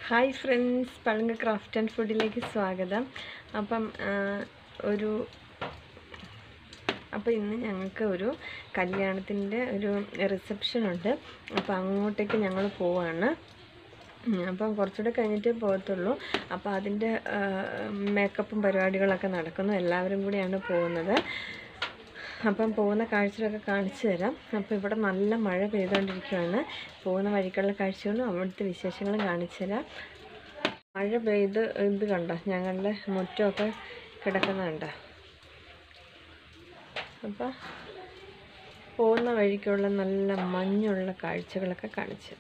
hi friends പഴങ്ക craft and ഫുഡിലേക്ക് സ്വാഗതം അപ്പം ആ, ഒരു അപ്പോൾ ഇന്ന് ഞങ്ങൾക്ക് ഒരു കല്യാണത്തിൻ്റെ ഒരു റിസപ്ഷൻ ഉണ്ട് അപ്പോൾ അങ്ങോട്ടേക്ക് ഞങ്ങൾ പോവാണ് ഉം, അപ്പം കുറച്ചുകൂടെ കഴിഞ്ഞിട്ടേ പോകത്തുള്ളൂ അപ്പോൾ അതിൻ്റെ മേക്കപ്പും പരിപാടികളൊക്കെ നടക്കുന്നു എല്ലാവരും കൂടിയാണ് പോകുന്നത് അപ്പം പോകുന്ന കാഴ്ചകളൊക്കെ കാണിച്ചു തരാം അപ്പോൾ ഇവിടെ നല്ല മഴ പെയ്തുകൊണ്ടിരിക്കുകയാണ് പോകുന്ന വഴിക്കുള്ള കാഴ്ചകളും അവിടുത്തെ വിശേഷങ്ങളും കാണിച്ചു തരാം മഴ പെയ്ത് ഇത് കണ്ടോ ഞങ്ങളുടെ മുറ്റമൊക്കെ കിടക്കുന്ന കണ്ടോ അപ്പോൾ പോകുന്ന വഴിക്കുള്ള നല്ല മഞ്ഞുള്ള കാഴ്ചകളൊക്കെ കാണിച്ചു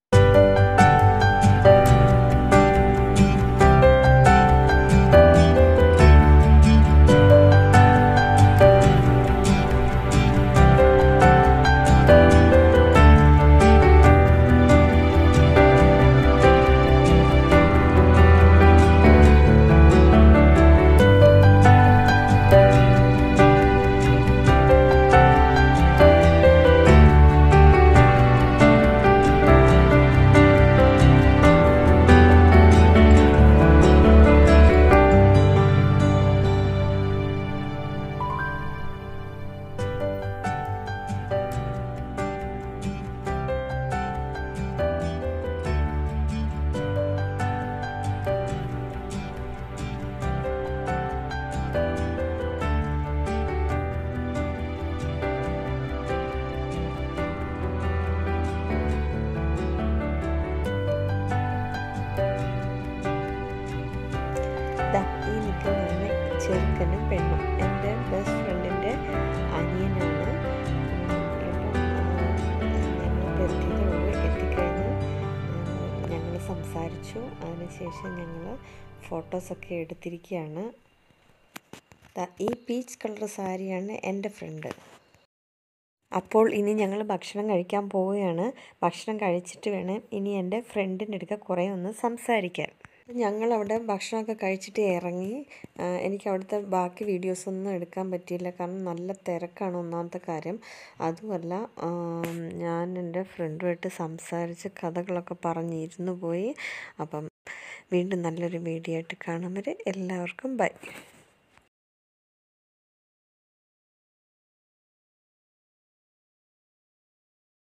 ദാ ഈ നിൽക്കുന്നതാണ് ചെറുക്കനും പെണ്ണും എൻ്റെ ബെസ്റ്റ് ഫ്രണ്ടിൻ്റെ അനിയനാണ് ഞങ്ങൾ എത്തിയതേ ഉള്ളൂ എത്തിക്കഴിഞ്ഞ് ഞങ്ങൾ സംസാരിച്ചു അതിനുശേഷം ഞങ്ങൾ ഫോട്ടോസൊക്കെ എടുത്തിരിക്കുകയാണ് ദാ ഈ പീച്ച് കളർ സാരിയാണ് എൻ്റെ ഫ്രണ്ട് അപ്പോൾ ഇനി ഞങ്ങൾ ഭക്ഷണം കഴിക്കാൻ പോവുകയാണ് ഭക്ഷണം കഴിച്ചിട്ട് വേണം ഇനി എൻ്റെ ഫ്രണ്ടിൻ്റെ അടുക്ക കുറേ ഒന്ന് സംസാരിക്കാൻ ഞങ്ങളവിടെ ഭക്ഷണമൊക്കെ കഴിച്ചിട്ട് ഇറങ്ങി ആ, എനിക്ക് അവിടുത്തെ ബാക്കി വീഡിയോസൊന്നും എടുക്കാൻ പറ്റിയില്ല കാരണം നല്ല തിരക്കാണ് ഒന്നാമത്തെ കാര്യം അതുമല്ല ആം, ഞാൻ എൻ്റെ ഫ്രണ്ടുമായിട്ട് സംസാരിച്ച് കഥകളൊക്കെ പറഞ്ഞിരുന്നു പോയി അപ്പം വീണ്ടും നല്ലൊരു വീഡിയോ ആയിട്ട് കാണും വരെ എല്ലാവർക്കും ബൈ